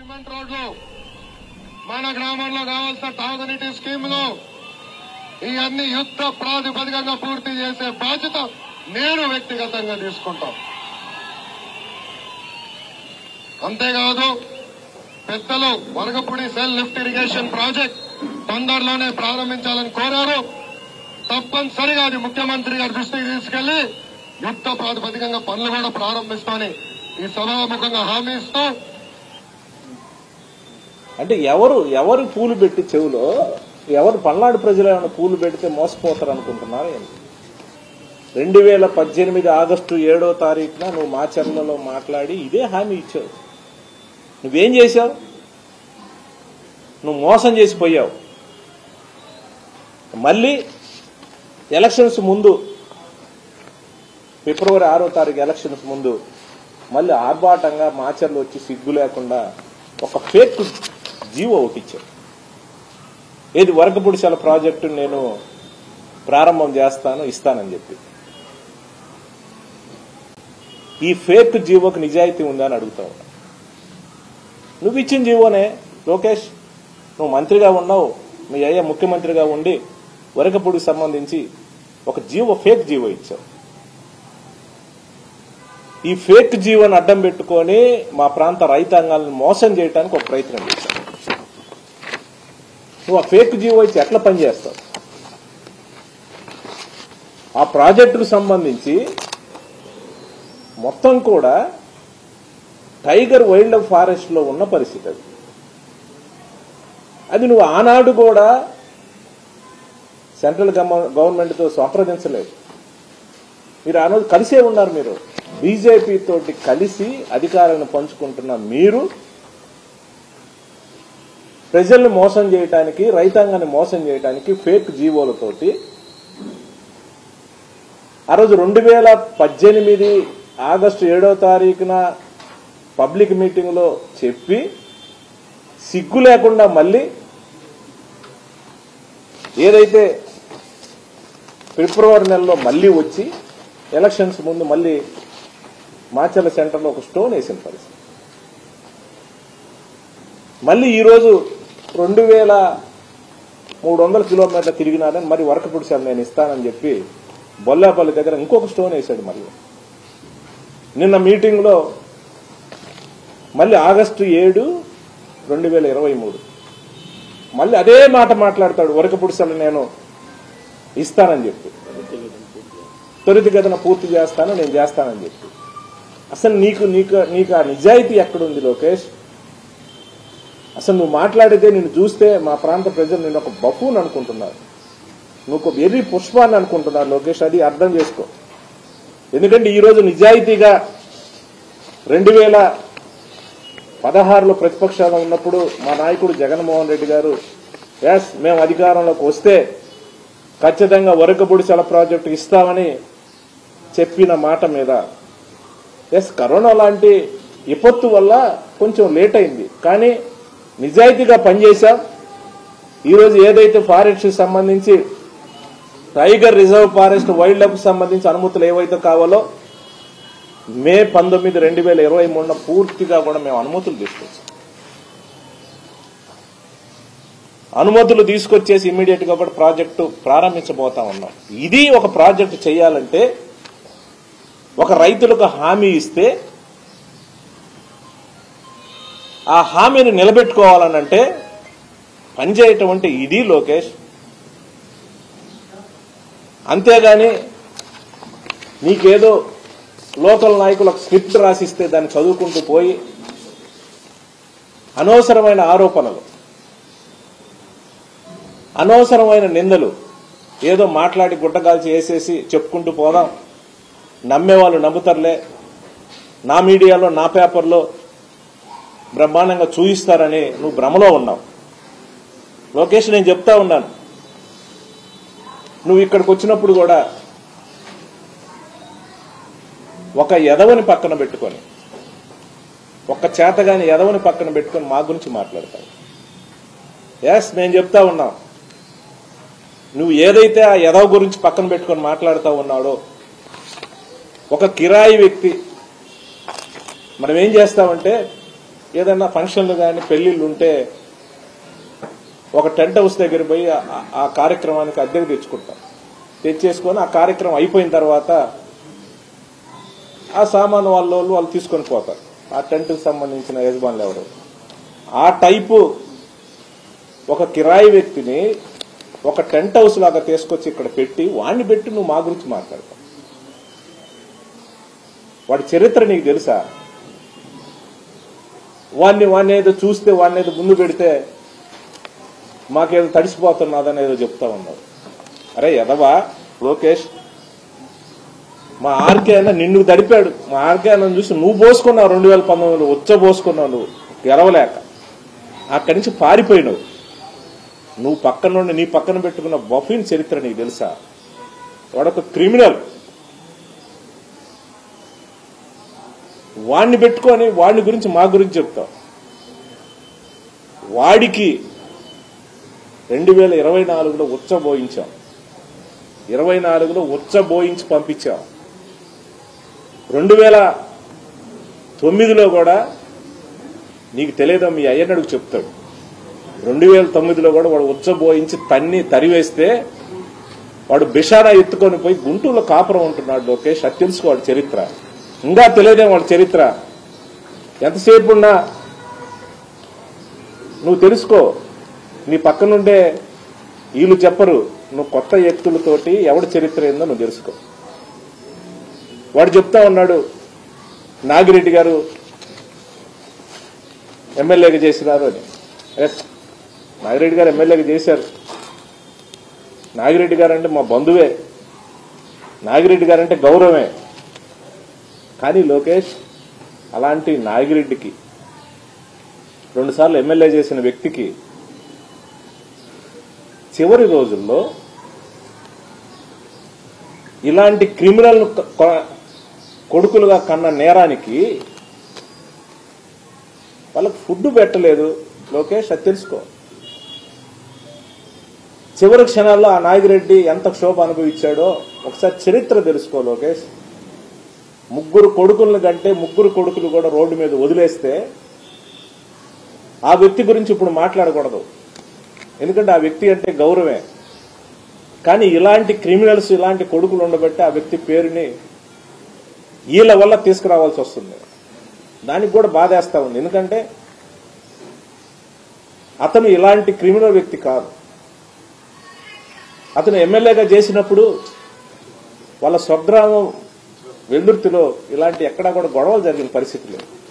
cement రోడ్లు మన గ్రామంలో కావాల్సిన తాగునీటి స్కీములు ఇవన్నీ యుద్ధ ప్రాతిపదికంగా పూర్తి చేసే బాధ్యత నేను వ్యక్తిగతంగా తీసుకుంటాం అంతేకాదు పెద్దలు వరగపూడి సెల్ లిఫ్ట్ ఇరిగేషన్ ప్రాజెక్ట్ తొందరలోనే ప్రారంభించాలని కోరారు తప్పనిసరిగా అది ముఖ్యమంత్రి గారి దృష్టికి తీసుకెళ్లి యుద్ధ ప్రాతిపదికంగా పనులు కూడా ప్రారంభిస్తామని ఈ సభాముఖంగా హామీ ఇస్తూ అంటే ఎవరు ఎవరు పూలు పెట్టి చెవులో ఎవరు పల్నాడు ప్రజలు ఏమైనా పూలు పెడితే మోసపోతారు అనుకుంటున్నారు ఏంటి రెండు వేల పద్దెనిమిది ఆగస్టు ఏడో తారీఖున నువ్వు మాచర్లలో మాట్లాడి ఇదే హామీ ఇచ్చావు నువ్వేం చేశావు నువ్వు మోసం చేసి పోయావు మళ్ళీ ఎలక్షన్స్ ముందు ఫిబ్రవరి ఆరో తారీఖు ఎలక్షన్స్ ముందు మళ్ళీ ఆర్భాటంగా మాచర్లు వచ్చి సిగ్గు లేకుండా ఒక ఫేక్ జీవో ఒకటి ఇచ్చారు ఏది వరకపుడిశాల ప్రాజెక్టు నేను ప్రారంభం చేస్తాను ఇస్తానని చెప్పి ఈ ఫేక్ జీవోకి నిజాయితీ ఉందా అని అడుగుతా ఉన్నా నువ్వు ఇచ్చిన జీవోనే లోకేష్ నువ్వు మంత్రిగా ఉన్నావు మీ అయ్య ముఖ్యమంత్రిగా ఉండి వరకపూడికి సంబంధించి ఒక జీవో ఫేక్ జీవో ఇచ్చావు ఈ ఫేక్ జీవోని అడ్డం పెట్టుకొని మా ప్రాంత రైతాంగాలను మోసం చేయడానికి ఒక ప్రయత్నం చేశావు నువ్వు ఆ ఫేక్ జీవో ఇచ్చి ఎట్లా పనిచేస్తావు ఆ ప్రాజెక్టుకు సంబంధించి మొత్తం కూడా టైగర్ వైల్డ్ లైఫ్ ఫారెస్ట్ లో ఉన్న పరిస్థితి అది అది నువ్వు ఆనాడు కూడా సెంట్రల్ గవర్నమెంట్ తో సంప్రదించలేదు మీరు ఆ రోజు కలిసే ఉన్నారు మీరు బీజేపీ తోటి కలిసి అధికారాన్ని పంచుకుంటున్న మీరు ప్రజల్ని మోసం చేయటానికి రైతాంగాన్ని మోసం చేయటానికి ఫేక్ జీవోలతోటి ఆ రోజు రెండు వేల పద్దెనిమిది ఆగస్టు ఏడో తారీఖున పబ్లిక్ మీటింగ్ లో చెప్పి సిగ్గు లేకుండా మళ్ళీ ఏదైతే ఫిబ్రవరి నెలలో మళ్ళీ వచ్చి ఎలక్షన్స్ ముందు మళ్ళీ మాచర్ల సెంటర్లో ఒక స్టోన్ వేసిన పరిస్థితి మళ్ళీ ఈరోజు రెండు వేల మూడు వందల కిలోమీటర్లు తిరిగినాడని మరి వరకపుడిసాలు నేను ఇస్తానని చెప్పి బొల్లాపల్లి దగ్గర ఇంకొక స్టోన్ వేశాడు మళ్ళీ నిన్న మీటింగ్లో మళ్ళీ ఆగస్టు ఏడు రెండు వేల ఇరవై మూడు మళ్ళీ అదే మాట మాట్లాడతాడు వరకపుడిసలు నేను ఇస్తానని చెప్పి త్వరితగతిన పూర్తి చేస్తాను నేను చేస్తానని చెప్పి అసలు నీకు నీకు నీకు ఆ నిజాయితీ ఎక్కడుంది లోకేష్ అసలు నువ్వు మాట్లాడితే నిన్ను చూస్తే మా ప్రాంత ప్రజలు నేను ఒక బఫూన్ అనుకుంటున్నారు నువ్వు ఒక వెర్రి పుష్పాన్ని అనుకుంటున్నారు లోకేష్ అది అర్థం చేసుకో ఎందుకంటే ఈరోజు నిజాయితీగా రెండు వేల పదహారులో ప్రతిపక్షాలు ఉన్నప్పుడు మా నాయకుడు జగన్మోహన్ రెడ్డి గారు ఎస్ మేము అధికారంలోకి వస్తే ఖచ్చితంగా వరకబుడిసెల ప్రాజెక్టు ఇస్తామని చెప్పిన మాట మీద ఎస్ కరోనా లాంటి విపత్తు వల్ల కొంచెం లేట్ అయింది కానీ నిజాయితీగా పనిచేశాం ఈరోజు ఏదైతే ఫారెస్ట్ సంబంధించి tiger reserve forest wildlife సంబంధించి అనుమతులు ఏవైతే కావాలో మే పంతొమ్మిది రెండు వేల ఇరవై మూడున పూర్తిగా కూడా మేము అనుమతులు తీసుకొచ్చాం అనుమతులు తీసుకొచ్చేసి ఇమీడియట్ గా కూడా ప్రాజెక్టు ప్రారంభించబోతా ఉన్నాం ఇది ఒక ప్రాజెక్టు చేయాలంటే ఒక రైతులకు హామీ ఇస్తే ఆ హామీని నిలబెట్టుకోవాలనంటే పనిచేయటం అంటే ఇది లోకేష్ అంతేగాని నీకేదో లోకల్ నాయకులకు స్క్రిప్ట్ రాసిస్తే దాన్ని చదువుకుంటూ పోయి అనవసరమైన ఆరోపణలు అనవసరమైన నిందలు ఏదో మాట్లాడి గుట్టగాల్చి వేసేసి చెప్పుకుంటూ పోదాం నమ్మేవాళ్ళు నమ్ముతారులే నా మీడియాలో నా పేపర్లో బ్రహ్మాండంగా చూయిస్తారని నువ్వు భ్రమలో ఉన్నావు లోకేష్ నేను చెప్తా ఉన్నాను నువ్వు ఇక్కడికి వచ్చినప్పుడు కూడా ఒక ఎదవని పక్కన పెట్టుకొని ఒక్క చేతగాని ఎదవని పక్కన పెట్టుకొని మా గురించి మాట్లాడతావు ఎస్ నేను చెప్తా ఉన్నా నువ్వు ఏదైతే ఆ ఎదవ గురించి పక్కన పెట్టుకొని మాట్లాడుతూ ఉన్నాడో ఒక కిరాయి వ్యక్తి మనం ఏం చేస్తామంటే ఏదైనా ఫంక్షన్లు కానీ పెళ్లిళ్ళు ఉంటే ఒక టెంట్ హౌస్ దగ్గర పోయి ఆ- ఆ కార్యక్రమానికి అద్దెకు తెచ్చుకుంటాం తెచ్చేసుకొని ఆ కార్యక్రమం అయిపోయిన తర్వాత ఆ సామాను వాళ్ళ వాళ్ళు వాళ్ళు తీసుకొని పోతారు ఆ టెంట్కి సంబంధించిన యజమానులు ఎవరు ఆ టైపు ఒక కిరాయి వ్యక్తిని ఒక టెంట్ హౌస్ లాగా తీసుకొచ్చి ఇక్కడ పెట్టి వాడిని పెట్టి నువ్వు మా గురించి మాట్లాడతావు వాడి చరిత్ర నీకు తెలుసా వాడిని వాడిని ఏదో చూస్తే వాడిని ఏదో ముందు పెడితే మాకేదో తడిసిపోతున్నదని ఏదో చెప్తా ఉన్నావు అరే ఎదవా లోకేష్ మా ఆర్కే అన్న నిన్ను దడిపాడు మా ఆర్కే అన్న చూసి నువ్వు పోసుకున్నావు రెండు వేల పంతొమ్మిదిలో ఉచ్చ పోసుకున్నావు నువ్వు గెలవలేక అక్కడి నుంచి పారిపోయినావు నువ్వు పక్కన నుండి నీ పక్కన పెట్టుకున్న బఫిన్ చరిత్ర నీకు తెలుసా వాడొక క్రిమినల్ వాడిని పెట్టుకొని వాడిని గురించి మా గురించి చెప్తావు వాడికి రెండు వేల ఇరవై నాలుగులో ఉచ్చబోయించాం ఇరవై నాలుగులో ఉచ్చబోయించి పంపించాం రెండు వేల తొమ్మిదిలో కూడా నీకు తెలియదో మీ అయ్యన్నడుగు చెప్తాడు రెండు వేల తొమ్మిదిలో కూడా వాడు ఉచ్చబోయించి తన్ని తరివేస్తే వాడు బిషారా ఎత్తుకొని పోయి గుంటూరులో కాపురం ఉంటున్నాడు లోకేష్ అది తెలుసుకో వాడి చరిత్ర ఇంకా తెలియదేం వాడి చరిత్ర ఎంతసేపు ఉన్నా నువ్వు తెలుసుకో నీ పక్కనుండే వీళ్ళు చెప్పరు నువ్వు కొత్త వ్యక్తులతోటి ఎవడి చరిత్ర ఏందో నువ్వు తెలుసుకో వాడు చెప్తా ఉన్నాడు నాగిరెడ్డి గారు ఎమ్మెల్యేగా చేసినారు అని ఎస్ నాగిరెడ్డి గారు ఎమ్మెల్యేగా చేశారు నాగిరెడ్డి గారు అంటే మా బంధువే నాగిరెడ్డి గారు అంటే గౌరవమే కానీ లోకేష్ అలాంటి నాగిరెడ్డికి రెండుసార్లు ఎమ్మెల్యే చేసిన వ్యక్తికి చివరి రోజుల్లో ఇలాంటి క్రిమినల్ కొడుకులుగా కన్న నేరానికి వాళ్ళకి ఫుడ్ పెట్టలేదు లోకేష్ అది తెలుసుకో చివరి క్షణాల్లో ఆ నాగిరెడ్డి ఎంత క్షోభ అనుభవించాడో ఒకసారి చరిత్ర తెలుసుకో లోకేష్ ముగ్గురు కొడుకులను కంటే ముగ్గురు కొడుకులు కూడా రోడ్డు మీద వదిలేస్తే ఆ వ్యక్తి గురించి ఇప్పుడు మాట్లాడకూడదు ఎందుకంటే ఆ వ్యక్తి అంటే గౌరవమే కానీ ఇలాంటి క్రిమినల్స్ ఇలాంటి కొడుకులు ఉండబట్టి ఆ వ్యక్తి పేరుని వీళ్ళ వల్ల తీసుకురావాల్సి వస్తుంది దానికి కూడా బాధేస్తా ఉంది ఎందుకంటే అతను ఇలాంటి క్రిమినల్ వ్యక్తి కాదు అతను ఎమ్మెల్యేగా చేసినప్పుడు వాళ్ళ స్వగ్రామం వెల్లుర్తిలో ఇలాంటి ఎక్కడా కూడా గొడవలు జరిగిన పరిస్థితి లేదు